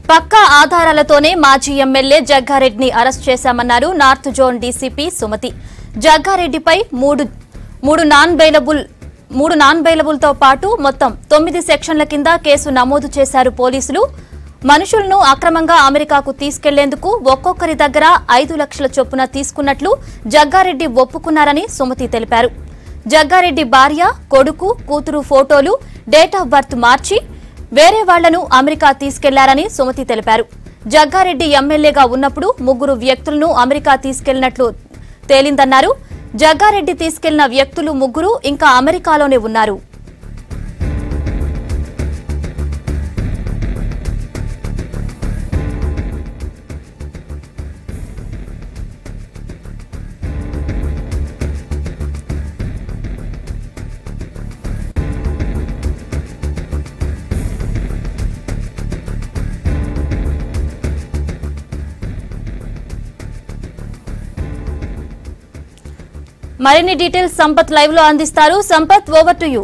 పక్కా ఆధారాలతోనే మాజీ ఎమ్మెల్యే జగ్గారెడ్డిని అరెస్ట్ చేశామన్నారు నార్త్ జోన్ డీసీపీ సుమతి జగ్గారెడ్డిపై మూడు మూడు నాన్ బెయిలబుల్ మూడు నాన్ బెయిలబుల్తో పాటు మొత్తం తొమ్మిది సెక్షన్ల కింద కేసు నమోదు చేశారు పోలీసులు మనుషులను అక్రమంగా అమెరికాకు తీసుకెళ్లేందుకు ఒక్కొక్కరి దగ్గర ఐదు లక్షల చొప్పున తీసుకున్నట్లు జగ్గారెడ్డి ఒప్పుకున్నారని సుమతి తెలిపారు జగ్గారెడ్డి భార్య కొడుకు కూతురు ఫోటోలు డేట్ ఆఫ్ బర్త్ మార్చి వేరే వాళ్లను అమెరికా తీసుకెళ్లారని సుమతి తెలిపారు జగ్గారెడ్డి ఎమ్మెల్యేగా ఉన్నప్పుడు ముగ్గురు వ్యక్తులను అమెరికా తీసుకెళ్లినట్లు తేలిందన్నారు జగ్గారెడ్డి తీసుకెళ్లిన వ్యక్తులు ముగ్గురు ఇంకా అమెరికాలోనే ఉన్నారు మరిన్ని డీటెయిల్స్ సంపత్ లైవ్ లో అందిస్తారు Sampath over to you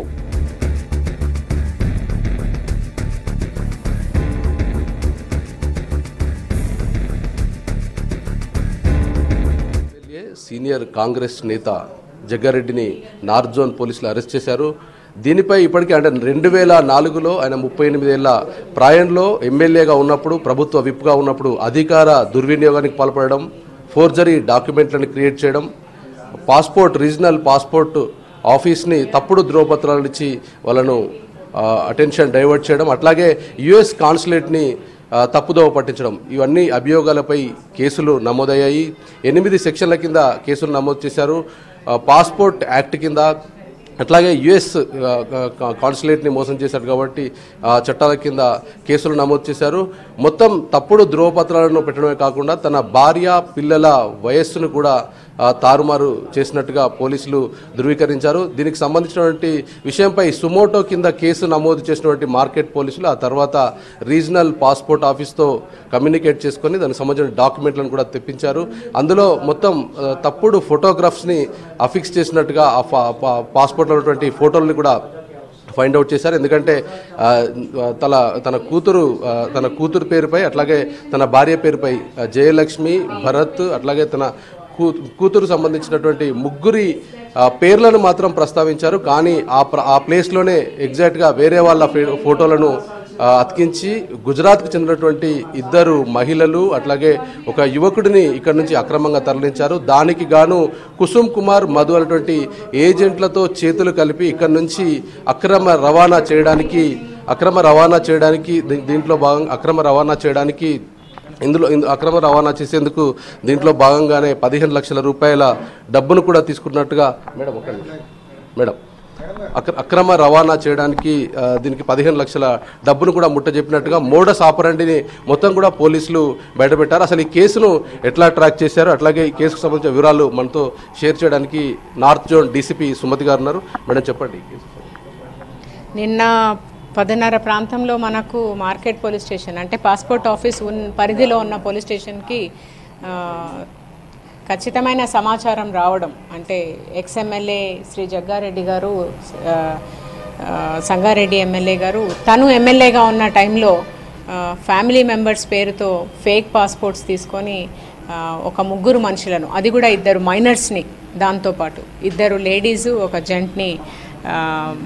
MLA senior Congress నేత జగ్గారెడ్డిని నార్త్ జోన్ పోలీసులు అరెస్ట్ చేశారు దీనిపై ఇప్పటికే అంటే రెండు వేల నాలుగులో ఆయన ముప్పై ఎనిమిదేళ్ల ప్రాయంలో ఎమ్మెల్యేగా ఉన్నప్పుడు ప్రభుత్వ విప్గా ఉన్నప్పుడు అధికార దుర్వినియోగానికి పాల్పడడం ఫోర్జరీ డాక్యుమెంట్లను క్రియేట్ చేయడం పాస్పోర్ట్ రీజనల్ పాస్పోర్ట్ ఆఫీస్ని తప్పుడు ధ్రువపత్రాలు ఇచ్చి వాళ్ళను అటెన్షన్ డైవర్ట్ చేయడం అట్లాగే యుఎస్ కాన్సులేట్ని ఆ, తప్పుదోవ పట్టించడం ఇవన్నీ అభియోగాలపై కేసులు నమోదయ్యాయి ఎనిమిది సెక్షన్ల కింద కేసులు నమోదు చేశారు ఆ, పాస్పోర్ట్ యాక్ట్ కింద అట్లాగే యుఎస్ కాన్సులేట్ని మోసం చేశారు కాబట్టి ఆ చట్టాల కింద కేసులు నమోదు చేశారు మొత్తం తప్పుడు ధ్రువపత్రాలను పెట్టడమే కాకుండా తన భార్య పిల్లల వయస్సును కూడా ఆ, తారుమారు చేసినట్టుగా పోలీసులు ధృవీకరించారు దీనికి సంబంధించినటువంటి విషయంపై సుమోటో కింద కేసు నమోదు చేసినటువంటి మార్కెట్ పోలీసులు ఆ తర్వాత రీజనల్ పాస్పోర్ట్ ఆఫీస్తో కమ్యూనికేట్ చేసుకొని దానికి సంబంధించిన డాక్యుమెంట్లను కూడా తెప్పించారు అందులో మొత్తం ఆ, తప్పుడు ఫోటోగ్రాఫ్స్ని అఫిక్స్ చేసినట్టుగా ఆ ఫా- పా- పాస్పోర్ట్లో ఉన్నటువంటి ఫోటోలను కూడా ఫైండ్ అవుట్ చేశారు ఎందుకంటే ఆ, తన తన కూతురు ఆ, తన కూతురు పేరుపై అట్లాగే తన భార్య పేరుపై ఆ, జయలక్ష్మి భరత్ అట్లాగే తన కూ కూతురు సంబంధించినటువంటి ముగ్గురి ఆ, పేర్లను మాత్రం ప్రస్తావించారు కానీ ఆ ప్ర- ఆ ప్లేస్లోనే ఎగ్జాక్ట్గా వేరే వాళ్ళ ఫే- ఫోటోలను ఆ, అతికించి గుజరాత్కు చెందినటువంటి ఇద్దరు మహిళలు అట్లాగే ఒక యువకుడిని ఇక్కడ నుంచి అక్రమంగా తరలించారు దానికి గాను కుసుమ్ కుమార్ మధు అనేటువంటి ఏజెంట్లతో చేతులు కలిపి ఇక్కడ నుంచి అక్రమ రవాణా చేయడానికి అక్రమ రవాణా చేయడానికి దీ- దీంట్లో భాగంగా అక్రమ రవాణా చేయడానికి ఇందులో ఇందు- అక్రమ రవాణా చేసేందుకు దీంట్లో భాగంగానే పదిహేను లక్షల రూపాయల డబ్బును కూడా తీసుకున్నట్టుగా మేడం ఒక నిమిషం. మేడం అక్ర- అక్రమ రవాణా చేయడానికి ఆ, దీనికి పదిహేను లక్షల డబ్బును కూడా ముట్ట చెప్పినట్టుగా మోడస్ ఆపరండిని మొత్తం కూడా పోలీసులు బయటపెట్టారు అసలు ఈ కేసును ఎట్లా ట్రాక్ చేశారు అట్లాగే ఈ కేసుకు సంబంధించిన వివరాలు మనతో షేర్ చేయడానికి నార్త్ జోన్ డీసీపీ సుమతి గారు ఉన్నారు మేడం చెప్పండి ఈ కేసు నిన్న పదిన్నర ప్రాంతంలో మనకు మార్కెట్ పోలీస్ స్టేషన్ అంటే పాస్పోర్ట్ ఆఫీస్ ఉన్ పరిధిలో ఉన్న పోలీస్ స్టేషన్కి ఆ, ఖచ్చితమైన సమాచారం రావడం అంటే ఎక్స్ ఎమ్మెల్యే శ్రీ జగ్గారెడ్డి గారు ఆ, ఆ, సంగారెడ్డి ఎమ్మెల్యే గారు తను ఎమ్మెల్యేగా ఉన్న టైంలో ఆ, ఫ్యామిలీ మెంబర్స్ పేరుతో ఫేక్ పాస్పోర్ట్స్ తీసుకొని ఆ, ఒక ముగ్గురు మనుషులను అది కూడా ఇద్దరు మైనర్స్ని దాంతోపాటు ఇద్దరు లేడీసు ఒక జెంట్ని ఆ,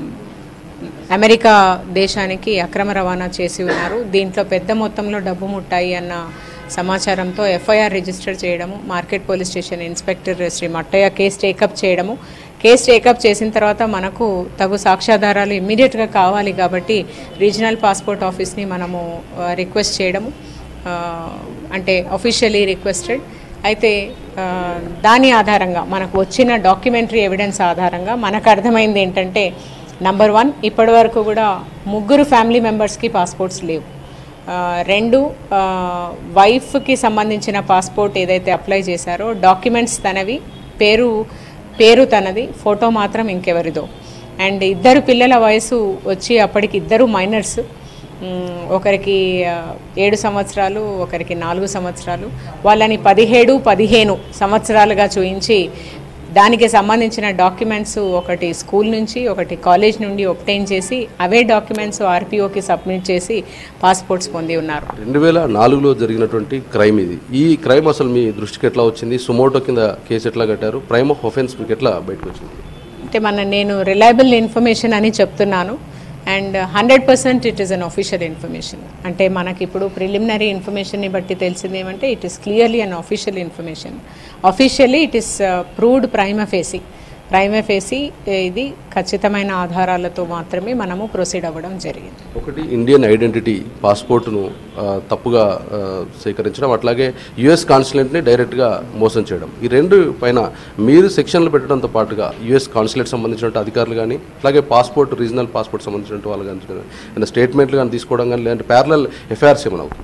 అమెరికా దేశానికి అక్రమ రవాణా చేసి ఉన్నారు దీంట్లో పెద్ద మొత్తంలో డబ్బు ముట్టాయి అన్న సమాచారంతో ఎఫ్ఐఆర్ రిజిస్టర్ చేయడము market police station inspector Shri Mattaiah case take up చేయడము కేసు టేకప్ చేసిన తర్వాత మనకు తగు సాక్ష్యాధారాలు ఇమ్మీడియట్గా కావాలి కాబట్టి రీజనల్ పాస్పోర్ట్ ఆఫీస్ని మనము రిక్వెస్ట్ చేయడము ఆ, అంటే అఫీషియలీ రిక్వెస్టెడ్ అయితే ఆ, దాని ఆధారంగా మనకు వచ్చిన డాక్యుమెంటరీ ఎవిడెన్స్ ఆధారంగా మనకు అర్థమైంది ఏంటంటే నంబర్ వన్ ఇప్పటి వరకు కూడా ముగ్గురు ఫ్యామిలీ మెంబర్స్కి పాస్పోర్ట్స్ లేవు ఆ, రెండు ఆ, వైఫ్కి సంబంధించిన పాస్పోర్ట్ ఏదైతే అప్లై చేశారో డాక్యుమెంట్స్ తనవి పేరు పేరు తనది ఫోటో మాత్రం ఇంకెవరిదో అండ్ ఇద్దరు పిల్లల వయసు వచ్చి అప్పటికి ఇద్దరు మైనర్స్ మ్, ఒకరికి ఆ, ఏడు సంవత్సరాలు ఒకరికి నాలుగు సంవత్సరాలు వాళ్ళని పదిహేడు పదిహేను సంవత్సరాలుగా చూయించి దానికి సంబంధించిన డాక్యుమెంట్స్ ఒకటి స్కూల్ నుంచి ఒకటి కాలేజ్ నుండి ఒప్టైన్ చేసి అవే డాక్యుమెంట్స్ ఆర్పిఓకి సబ్మిట్ చేసి పాస్పోర్ట్స్ పొంది ఉన్నారు రెండు వేల నాలుగులో జరిగినటువంటి క్రైమ్ ఇది ఈ క్రైమ్ అసలు మీ దృష్టికి ఎట్లా వచ్చింది సుమోటో కింద కేసు ఎట్లా కట్టారు క్రైమ్ ఆఫ్ ఒఫెన్స్ మీకు ఎట్లా బయటకు వచ్చింది అంటే మన నేను రిలయబుల్ ఇన్ఫర్మేషన్ అని చెప్తున్నాను and hundred percent it is unofficial information అంటే మనకి ఇప్పుడు ప్రిలిమినరీ ఇన్ఫర్మేషన్ని బట్టి తెలిసింది ఏమంటే it is clearly unofficial information officially it is proved prima facie prima facie ఇది ఖచ్చితమైన ఆధారాలతో మాత్రమే మనము ప్రొసీడ్ అవ్వడం జరిగింది ఒకటి ఇండియన్ ఐడెంటిటీ పాస్పోర్ట్ను ఆ, తప్పుగా ఆ, సేకరించడం అట్లాగే యుఎస్ కాన్సులేట్ని డైరెక్ట్గా మోసం చేయడం ఈ రెండు పైన మీరు సెక్షన్లు పెట్టడంతో పాటుగా యుఎస్ కాన్సులేట్ సంబంధించిన అధికారులు కానీ అట్లాగే పాస్పోర్ట్ రీజనల్ పాస్పోర్ట్ సంబంధించిన వాళ్ళు కానీ ఏమైనా స్టేట్మెంట్లు కానీ తీసుకోవడం కానీ లేదంటే ప్యారలల్ ఎఫ్ఐఆర్స్ ఏమైనా అవుతుంది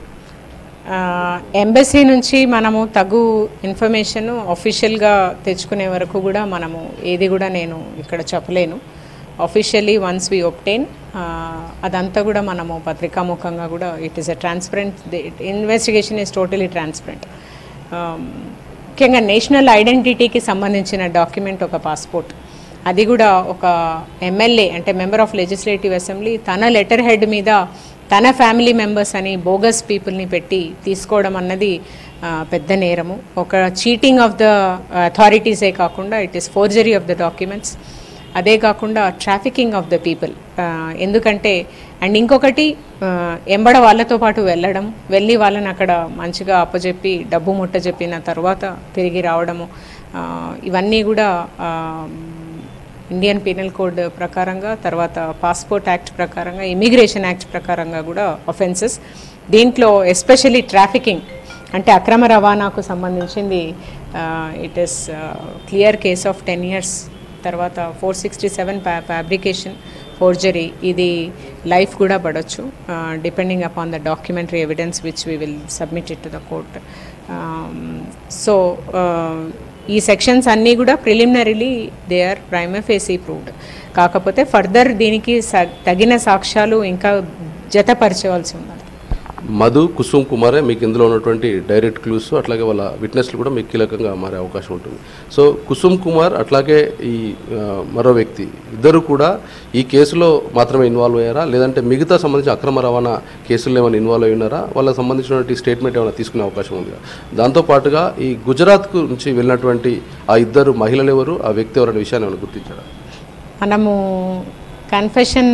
ఎంబసీ నుంచి మనము తగు ఇన్ఫర్మేషన్ అఫీషియల్గా తెచ్చుకునే వరకు కూడా మనము ఏది కూడా నేను ఇక్కడ చెప్పలేను అఫీషియల్లీ వన్స్ వీ ఒప్టైన్ అదంతా కూడా మనము పత్రికాముఖంగా కూడా it is a transparent investigation is totally transparent ముఖ్యంగా నేషనల్ ఐడెంటిటీకి సంబంధించిన డాక్యుమెంట్ ఒక పాస్పోర్ట్ అది కూడా ఒక ఎమ్మెల్యే అంటే మెంబర్ ఆఫ్ లెజిస్లేటివ్ అసెంబ్లీ తన లెటర్ హెడ్ మీద తన ఫ్యామిలీ మెంబర్స్ అని బోగస్ పీపుల్ని పెట్టి తీసుకోవడం అన్నది ఆ, పెద్ద నేరము ఒక చీటింగ్ ఆఫ్ ద అథారిటీసే కాకుండా it is forgery of the documents అదే కాకుండా ట్రాఫికింగ్ ఆఫ్ ద పీపుల్ ఎందుకంటే అండ్ ఇంకొకటి ఆ, ఎంబడ వాళ్ళతో పాటు వెళ్ళడం వెళ్ళి వాళ్ళని అక్కడ మంచిగా అప్పచెప్పి డబ్బు ముట్ట చెప్పిన తర్వాత తిరిగి రావడము ఆ, ఇవన్నీ కూడా ఆ, ఇండియన్ పీనల్ కోడ్ ప్రకారంగా తర్వాత పాస్పోర్ట్ యాక్ట్ ప్రకారంగా ఇమిగ్రేషన్ యాక్ట్ ప్రకారంగా కూడా ఒఫెన్సెస్ దీంట్లో ఎస్పెషల్లీ ట్రాఫికింగ్ అంటే అక్రమ రవాణాకు సంబంధించింది it is clear case of ten years తర్వాత four sixty seven fabrication forgery ఇది లైఫ్ కూడా పడవచ్చు depending upon the documentary evidence which we will submit it to the court so ఈ సెక్షన్స్ అన్నీ కూడా preliminarily they are prima facie proved కాకపోతే further దీనికి స- తగిన సాక్ష్యాలు ఇంకా జతపరచవలసి ఉన్నది మధు కుసుమ్ కుమారే మీకు ఇందులో ఉన్నటువంటి డైరెక్ట్ క్లూస్ అట్లాగే వాళ్ళ విట్నెస్లు కూడా మీకు కీలకంగా మారే అవకాశం ఉంటుంది సో కుసుమ్ కుమార్ అట్లాగే ఈ ఆ, మరో వ్యక్తి ఇద్దరు కూడా ఈ కేసులో మాత్రమే ఇన్వాల్వ్ అయ్యారా లేదంటే మిగతా సంబంధించిన అక్రమ రవాణా కేసుల్లో ఏమైనా ఇన్వాల్వ్ అయి ఉన్నారా వాళ్ళకి సంబంధించినటువంటి స్టేట్మెంట్ ఏమైనా తీసుకునే అవకాశం ఉందా దాంతో పాటుగా ఈ గుజరాత్కు నుంచి వెళ్ళినటువంటి ఆ ఇద్దరు మహిళలు ఎవరు ఆ వ్యక్తి ఎవరనే విషయాన్ని ఏమైనా గుర్తించారా మనము కన్ఫెషన్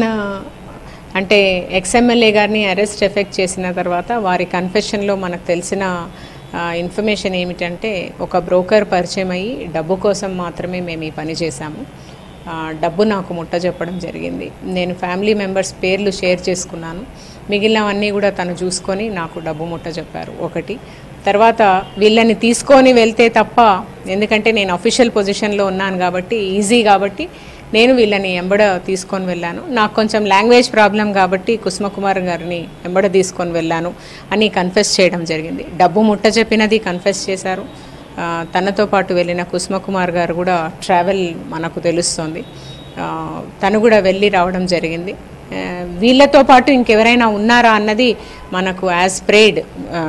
అంటే ఎక్స్ఎమ్మెల్యే గారిని అరెస్ట్ ఎఫెక్ట్ చేసిన తర్వాత వారి కన్ఫెషన్లో మనకు తెలిసిన ఇన్ఫర్మేషన్ ఏమిటంటే ఒక బ్రోకర్ పరిచయం అయ్యి డబ్బు కోసం మాత్రమే మేము ఈ పని చేశాము ఆ, డబ్బు నాకు ముట్ట చెప్పడం జరిగింది నేను ఫ్యామిలీ మెంబర్స్ పేర్లు షేర్ చేసుకున్నాను మిగిలినవన్నీ కూడా తను చూసుకొని నాకు డబ్బు ముట్ట చెప్పారు ఒకటి తర్వాత వీళ్ళని తీసుకొని వెళ్తే తప్ప ఎందుకంటే నేను అఫీషియల్ పొజిషన్లో ఉన్నాను కాబట్టి ఈజీ కాబట్టి నేను వీళ్ళని ఎంబడ తీసుకొని వెళ్ళాను నాకు కొంచెం లాంగ్వేజ్ ప్రాబ్లం కాబట్టి కుసుమకుమార్ గారిని ఎంబడ తీసుకొని వెళ్ళాను అని కన్ఫెస్ చేయడం జరిగింది డబ్బు ముట్ట చెప్పినది కన్ఫెస్ చేశారు ఆ, తనతో పాటు వెళ్ళిన కుసుమకుమార్ గారు కూడా ట్రావెల్ మనకు తెలుస్తోంది ఆ, తను కూడా వెళ్ళి రావడం జరిగింది ఆ, వీళ్ళతో పాటు ఇంకెవరైనా ఉన్నారా అన్నది మనకు యాజ్ ప్రేడ్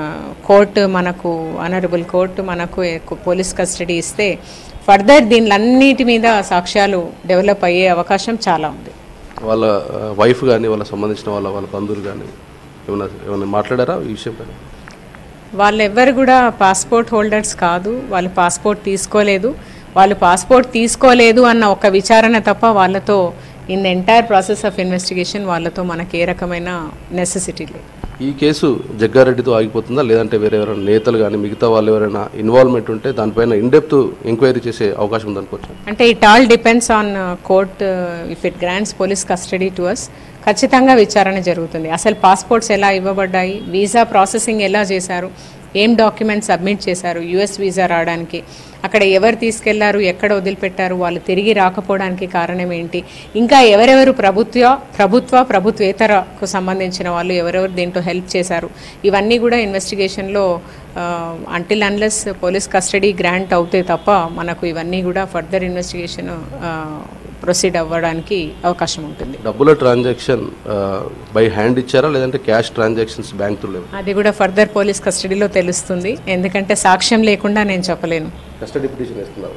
కోర్టు మనకు ఆనరబుల్ కోర్టు మనకు ఎక్కు- పోలీస్ కస్టడీ ఇస్తే ఫర్దర్ దీనిలన్నిటి మీద సాక్ష్యాలు డెవలప్ అయ్యే అవకాశం చాలా ఉంది వాళ్ళ వైఫ్ కానీ వాళ్ళ సంబంధించిన వాళ్ళ వాళ్ళ బంధువులు కానీ ఏమైనా ఏమైనా మాట్లాడారా ఈ విషయం పైన వాళ్ళెవ్వరు కూడా పాస్పోర్ట్ హోల్డర్స్ కాదు వాళ్ళు పాస్పోర్ట్ తీసుకోలేదు వాళ్ళు పాస్పోర్ట్ తీసుకోలేదు అన్న ఒక విచారణ తప్ప వాళ్ళతో in entire process of investigation వాళ్ళతో మనకి ఏ రకమైన నెసెసిటీ లేదు ఈ కేసు జగ్గారెడ్డితో ఆగిపోతుందా లేదంటే వేరే ఎవరైనా నేతలు కానీ మిగతా వాళ్ళు ఎవరైనా ఇన్వాల్వ్మెంట్ ఉంటే దానిపైన ఇన్డెప్త్ ఎంక్వైరీ చేసే అవకాశం ఉందనుకోవచ్చు అంటే it all depends on court if it grants police custody to us ఖచ్చితంగా విచారణ జరుగుతుంది అసలు పాస్పోర్ట్స్ ఎలా ఇవ్వబడ్డాయి వీసా ప్రాసెసింగ్ ఎలా చేశారు ఏం డాక్యుమెంట్స్ సబ్మిట్ చేశారు యుఎస్ వీసా రావడానికి అక్కడ ఎవరు తీసుకెళ్లారు ఎక్కడ వదిలిపెట్టారు వాళ్ళు తిరిగి రాకపోవడానికి కారణం ఏంటి ఇంకా ఎవరెవరు ప్రభుత్వ ప్రభుత్వ ప్రభుత్వేతరకు సంబంధించిన వాళ్ళు ఎవరెవరు దీంట్లో హెల్ప్ చేశారు ఇవన్నీ కూడా ఇన్వెస్టిగేషన్లో until unless police custody grant అవుతే తప్ప మనకు ఇవన్నీ కూడా ఫర్దర్ ఇన్వెస్టిగేషన్ ప్రొసీడ్ అవ్వడానికి అవకాశం ఉంటుంది డబ్బుల ట్రాన్సాక్షన్ బై హ్యాండ్ ఇచ్చారా లేదంటే క్యాష్ ట్రాన్సాక్షన్స్ బ్యాంక్ త్రూ లేవు అది కూడా ఫర్దర్ పోలీస్ కస్టడీలో తెలుస్తుంది ఎందుకంటే సాక్ష్యం లేకుండా నేను చెప్పలేను కస్టడీ పిటిషన్ వేస్తున్నారు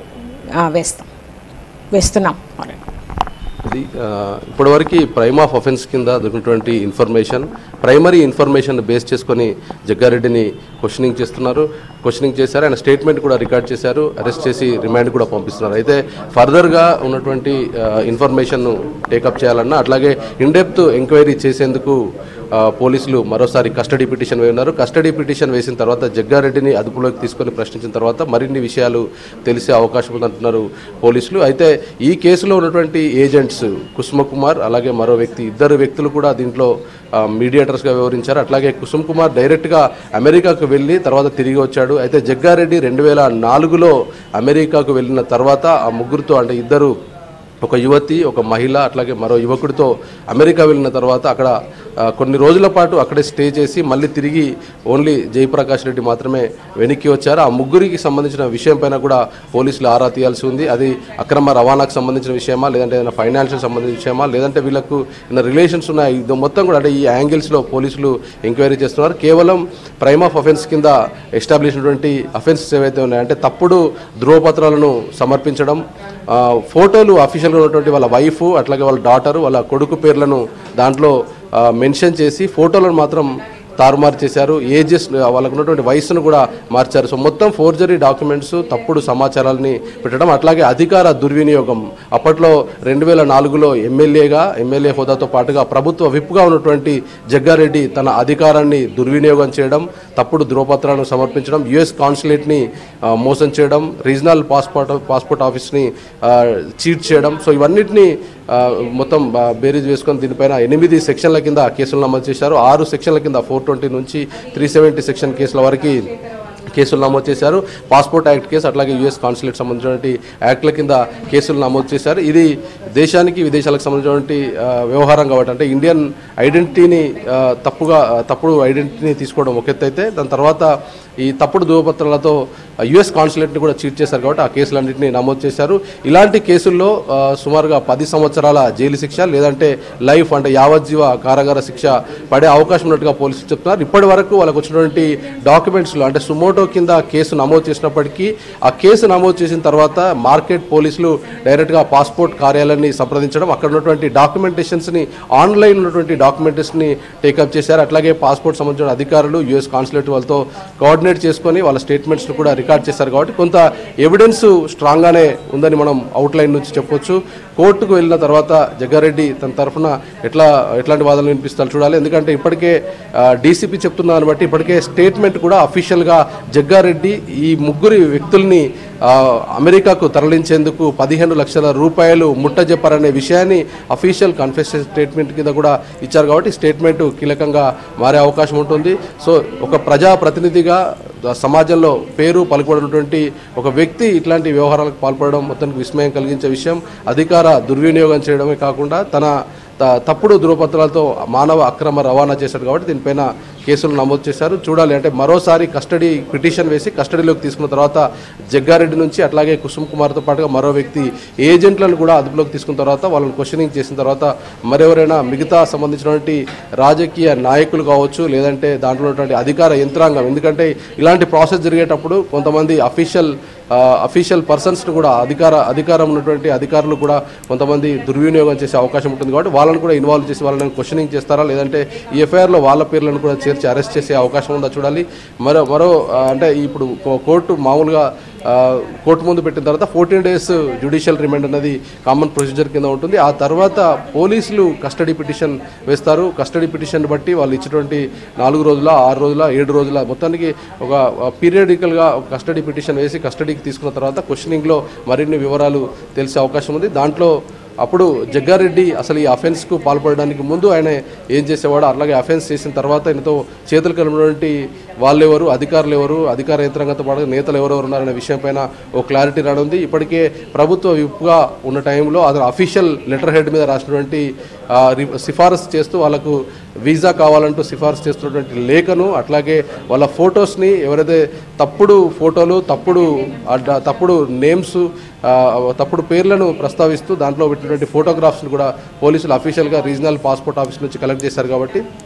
ఆ, వేస్తాం వేస్తున్నాం already. ఇది ఆ, ఇప్పటివరకు ప్రైమ్ ఆఫ్ అఫెన్స్ కింద దొరికినటువంటి ఇన్ఫర్మేషన్ ప్రైమరీ ఇన్ఫర్మేషన్ బేస్ చేసుకొని జగ్గారెడ్డిని క్వశ్చనింగ్ చేస్తున్నారు క్వశ్చనింగ్ చేశారు ఆయన స్టేట్మెంట్ కూడా రికార్డ్ చేశారు అరెస్ట్ చేసి రిమాండ్ కూడా పంపిస్తున్నారు అయితే ఫర్దర్గా ఉన్నటువంటి ఇన్ఫర్మేషన్ను టేకప్ చేయాలన్నా అట్లాగే ఇన్డెప్త్ ఎంక్వైరీ చేసేందుకు ఆ, పోలీసులు మరోసారి కస్టడీ పిటిషన్ వేస్తున్నారు కస్టడీ పిటిషన్ వేసిన తర్వాత జగ్గారెడ్డిని అదుపులోకి తీసుకొని ప్రశ్నించిన తర్వాత మరిన్ని విషయాలు తెలిసే అవకాశం ఉందంటున్నారు పోలీసులు అయితే ఈ కేసులో ఉన్నటువంటి ఏజెంట్స్ కుసుమ కుమార్ అలాగే మరో వ్యక్తి ఇద్దరు వ్యక్తులు కూడా దీంట్లో ఆ, మీడియేటర్స్గా వ్యవహరించారు అట్లాగే కుసుమ్ కుమార్ డైరెక్ట్గా అమెరికాకు వెళ్ళి తర్వాత తిరిగి వచ్చాడు అయితే జగ్గారెడ్డి రెండు వేల నాలుగులో అమెరికాకు వెళ్ళిన తర్వాత ఆ ముగ్గురితో అంటే ఇద్దరు ఒక యువతి ఒక మహిళ అట్లాగే మరో యువకుడితో అమెరికా వెళ్ళిన తర్వాత అక్కడ ఆ, కొన్ని రోజుల పాటు అక్కడే స్టే చేసి మళ్ళీ తిరిగి ఓన్లీ జయప్రకాష్ రెడ్డి మాత్రమే వెనక్కి వచ్చారు ఆ ముగ్గురికి సంబంధించిన విషయం పైన కూడా పోలీసులు ఆరా తీయాల్సి ఉంది అది అక్రమ రవాణాకు సంబంధించిన విషయమా లేదంటే ఏదైనా ఫైనాన్షియల్ సంబంధించిన విషయమా లేదంటే వీళ్ళకు ఏదైనా రిలేషన్స్ ఉన్నాయి ఇది మొత్తం కూడా అంటే ఈ యాంగిల్స్లో పోలీసులు ఎంక్వైరీ చేస్తున్నారు కేవలం ప్రైమ్ ఆఫ్ అఫెన్స్ కింద ఎస్టాబ్లిష్ అయినటువంటి అఫెన్సెస్ ఏవైతే ఉన్నాయంటే తప్పుడు ధ్రువపత్రాలను సమర్పించడం ఆ, ఫోటోలు అఫీషియల్గా ఉన్నటువంటి వాళ్ళ వైఫ్ అట్లాగే వాళ్ళ డాటర్ వాళ్ళ కొడుకు పేర్లను దాంట్లో ఆ, మెన్షన్ చేసి ఫోటోలను మాత్రం తారుమారు చేశారు ఏజెస్ వాళ్ళకు ఉన్నటువంటి వయసును కూడా మార్చారు సో మొత్తం ఫోర్జరీ డాక్యుమెంట్స్ తప్పుడు సమాచారాలని పెట్టడం అట్లాగే అధికార దుర్వినియోగం అప్పట్లో రెండు వేల నాలుగులో ఎమ్మెల్యేగా ఎమ్మెల్యే హోదాతో పాటుగా ప్రభుత్వ విప్గా ఉన్నటువంటి జగ్గారెడ్డి తన అధికారాన్ని దుర్వినియోగం చేయడం తప్పుడు ధ్రువపత్రాలను సమర్పించడం యుఎస్ కాన్సులేట్ని ఆ, మోసం చేయడం రీజనల్ పాస్పోర్ట్ పాస్పోర్ట్ ఆఫీస్ని ఆ, చీట్ చేయడం సో ఇవన్నిటిని ఆ, మొత్తం ఆ, బేరీజ్ వేసుకొని దీనిపైన ఎనిమిది సెక్షన్ల కింద కేసులు నమోదు చేశారు ఆరు సెక్షన్ల కింద ఫోర్ ట్వంటీ నుంచి త్రీ సెవెంటీ సెక్షన్ కేసుల వరకు కేసులు నమోదు చేశారు పాస్పోర్ట్ యాక్ట్ కేసు అట్లాగే యుఎస్ కాన్సులేట్ సంబంధించినటువంటి యాక్ట్ల కింద కేసులు నమోదు చేశారు ఇది దేశానికి విదేశాలకు సంబంధించినటువంటి ఆ, వ్యవహారం కాబట్టి అంటే ఇండియన్ ఐడెంటిటీని ఆ, తప్పుగా ఆ, తప్పుడు ఐడెంటిటీని తీసుకోవడం ఒక ఎత్తు అయితే దాని తర్వాత ఈ తప్పుడు ధృవపత్రాలతో యుఎస్ కాన్సులేట్ని కూడా చీట్ చేశారు కాబట్టి ఆ కేసులన్నింటినీ నమోదు చేశారు ఇలాంటి కేసుల్లో ఆ, సుమారుగా పది సంవత్సరాల జైలు శిక్ష లేదంటే లైఫ్ అంటే యావజ్జీవ కారాగార శిక్ష పడే అవకాశం ఉన్నట్టుగా పోలీసులు చెప్తున్నారు ఇప్పటి వరకు వాళ్ళకు వచ్చినటువంటి డాక్యుమెంట్స్లో అంటే సుమోటో కింద కేసు నమోదు చేసినప్పటికీ ఆ కేసు నమోదు చేసిన తర్వాత మార్కెట్ పోలీసులు డైరెక్ట్గా పాస్పోర్ట్ కార్యాలయాన్ని సంప్రదించడం అక్కడ ఉన్నటువంటి డాక్యుమెంటేషన్స్ని ఆన్లైన్ ఉన్నటువంటి డాక్యుమెంటేషన్ని టేకప్ చేశారు అట్లాగే పాస్పోర్ట్ సంబంధించిన అధికారులు యుఎస్ కాన్సులేట్ వాళ్ళతో కోఆర్డినేట్ చేసుకొని వాళ్ళ స్టేట్మెంట్స్ను కూడా రికార్డ్ చేశారు కాబట్టి కొంత ఎవిడెన్స్ స్ట్రాంగ్గానే ఉందని మనం అవుట్లైన్ నుంచి చెప్పొచ్చు కోర్టుకు వెళ్ళిన తర్వాత జగ్గారెడ్డి తన తరఫున ఎట్లా ఎట్లాంటి వాదనలు వినిపిస్తారు చూడాలి ఎందుకంటే ఇప్పటికే డీసీపీ చెప్తున్న దాన్ని బట్టి ఇప్పటికే స్టేట్మెంట్ కూడా అఫీషియల్గా జగ్గారెడ్డి ఈ ముగ్గురి వ్యక్తుల్ని ఆ, అమెరికాకు తరలించేందుకు పదిహేను లక్షల రూపాయలు ముట్ట చెప్పారనే విషయాన్ని అఫీషియల్ కన్ఫెషన్ స్టేట్మెంట్ కింద కూడా ఇచ్చారు కాబట్టి స్టేట్మెంట్ కీలకంగా మారే అవకాశం ఉంటుంది సో ఒక ప్రజా ప్రతినిధిగా సమాజంలో పేరు పలుకుబడినటువంటి ఒక వ్యక్తి ఇట్లాంటి వ్యవహారాలకు పాల్పడడం మొత్తానికి విస్మయం కలిగించే విషయం అధికార దుర్వినియోగం చేయడమే కాకుండా తన త- తప్పుడు ధృవపత్రాలతో మానవ అక్రమ రవాణా చేశాడు కాబట్టి దీనిపైన కేసులు నమోదు చేశారు చూడాలి అంటే మరోసారి కస్టడీ పిటిషన్ వేసి కస్టడీలోకి తీసుకున్న తర్వాత జగ్గారెడ్డి నుంచి అట్లాగే కుసుమ్ కుమార్తో పాటుగా మరో వ్యక్తి ఏజెంట్లను కూడా అదుపులోకి తీసుకున్న తర్వాత వాళ్ళని క్వశ్చనింగ్ చేసిన తర్వాత మరెవరైనా మిగతా సంబంధించినటువంటి రాజకీయ నాయకులు కావచ్చు లేదంటే దాంట్లో ఉన్నటువంటి అధికార యంత్రాంగం ఎందుకంటే ఇలాంటి ప్రాసెస్ జరిగేటప్పుడు కొంతమంది అఫీషియల్ అఫీషియల్ పర్సన్స్ను కూడా అధికార అధికారం ఉన్నటువంటి అధికారులు కూడా కొంతమంది దుర్వినియోగం చేసే అవకాశం ఉంటుంది కాబట్టి వాళ్ళని కూడా ఇన్వాల్వ్ చేసి వాళ్ళని క్వశ్చనింగ్ చేస్తారా లేదంటే ఈ ఎఫ్ఐఆర్లో వాళ్ళ పేర్లను కూడా చేర్చి అరెస్ట్ చేసే అవకాశం ఉందా చూడాలి మరో మరో ఆ, అంటే ఇప్పుడు కో- కోర్టు మామూలుగా ఆ, కోర్టు ముందు పెట్టిన తర్వాత ఫోర్టీన్ డేస్ జ్యుడిషియల్ రిమాండ్ అనేది కామన్ ప్రొసీజర్ కింద ఉంటుంది ఆ తర్వాత పోలీసులు కస్టడీ పిటిషన్ వేస్తారు కస్టడీ పిటిషన్ బట్టి వాళ్ళు ఇచ్చినటువంటి నాలుగు రోజుల ఆరు రోజుల ఏడు రోజుల మొత్తానికి ఒక పీరియడికల్గా కస్టడీ పిటిషన్ వేసి కస్టడీకి తీసుకున్న తర్వాత క్వశ్చనింగ్లో మరిన్ని వివరాలు తెలిసే అవకాశం ఉంది దాంట్లో అప్పుడు జగ్గారెడ్డి అసలు ఈ అఫెన్స్కు పాల్పడడానికి ముందు ఆయన ఏం చేసేవాడు అలాగే అఫెన్స్ చేసిన తర్వాత ఆయనతో చేతులు కలిపినటువంటి వాళ్ళు ఎవరు అధికారులు ఎవరు అధికార యంత్రాంగంతో పాటు నేతలు ఎవరెవరు ఉన్నారనే విషయం పైన ఓ క్లారిటీ రానుంది ఇప్పటికే ప్రభుత్వ విప్గా ఉన్న టైంలో అతను అఫీషియల్ లెటర్ హెడ్ మీద రాసినటువంటి ఆ, రి- సిఫారసు చేస్తూ వాళ్ళకు వీసా కావాలంటూ సిఫారసు చేస్తున్నటువంటి లేఖను అట్లాగే వాళ్ళ ఫొటోస్ని ఎవరైతే తప్పుడు ఫోటోలు తప్పుడు అడ్డ- తప్పుడు నేమ్స్ తప్పుడు పేర్లను ప్రస్తావిస్తూ దాంట్లో పెట్టినటువంటి ఫోటోగ్రాఫ్స్ని కూడా పోలీసులు అఫీషియల్గా రీజనల్ పాస్పోర్ట్ ఆఫీస్ నుంచి కలెక్ట్ చేశారు కాబట్టి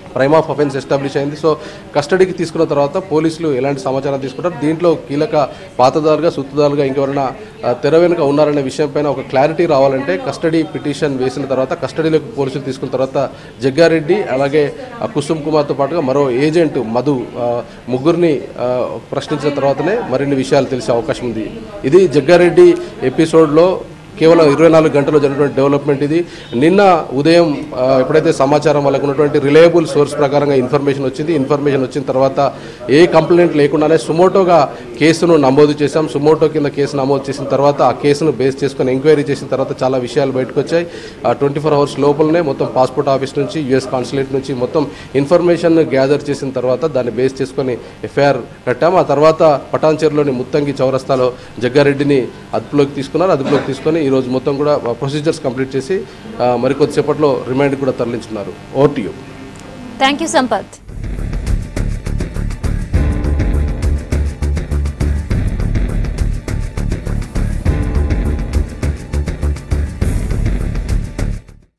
ప్రైమ్ ఆఫ్ అఫెన్స్ ఎస్టాబ్లిష్ అయింది సో కస్టడీకి తీసుకున్న తర్వాత పోలీసులు ఎలాంటి సమాచారం తీసుకుంటారు దీంట్లో కీలక పాతదారుగా సుత్తుదారుగా ఇంకెవరైనా ఆ, తెర వెనుక ఉన్నారనే విషయంపైన ఒక క్లారిటీ రావాలంటే కస్టడీ పిటిషన్ వేసిన తర్వాత కస్టడీలోకి పోలీసులు తీసుకున్న తర్వాత జగ్గారెడ్డి అలాగే ఆ, కుసుమ్ కుమార్తో పాటుగా మరో ఏజెంట్ మధు ఆ, ముగ్గురిని ఆ, ప్రశ్నించిన తర్వాతనే మరిన్ని విషయాలు తెలిసే అవకాశం ఉంది ఇది జగ్గారెడ్డి ఎపిసోడ్లో కేవలం ఇరవై నాలుగు గంటల్లో జరిగినటువంటి డెవలప్మెంట్ ఇది నిన్న ఉదయం ఆ, ఎప్పుడైతే సమాచారం వాళ్ళకు ఉన్నటువంటి రిలయబుల్ సోర్స్ ప్రకారంగా ఇన్ఫర్మేషన్ వచ్చింది ఇన్ఫర్మేషన్ వచ్చిన తర్వాత ఏ కంప్లైంట్ లేకుండానే సుమోటోగా కేసును నమోదు చేశాం సుమోటో కింద కేసు నమోదు చేసిన తర్వాత ఆ కేసును బేస్ చేసుకొని ఎంక్వైరీ చేసిన తర్వాత చాలా విషయాలు బయటకు వచ్చాయి ట్వంటీ ఫోర్ అవర్స్ లోపలనే మొత్తం పాస్పోర్ట్ ఆఫీస్ నుంచి యుఎస్ కాన్సులేట్ నుంచి మొత్తం ఇన్ఫర్మేషన్ గ్యాదర్ చేసిన తర్వాత దాన్ని బేస్ చేసుకొని ఎఫ్ఐఆర్ కట్టాం ఆ తర్వాత పటాన్చేరులోని ముత్తంగి చౌరస్తాలో జగ్గారెడ్డిని అదుపులోకి తీసుకున్నారు అదుపులోకి తీసుకొని ఈరోజు మొత్తం కూడా ప్రొసీజర్స్ కంప్లీట్ చేసి ఆ, మరికొద్దిసేపట్లో రిమైండ్ కూడా తరలించున్నారు ఓటీయూ థ్యాంక్ యూ సంపత్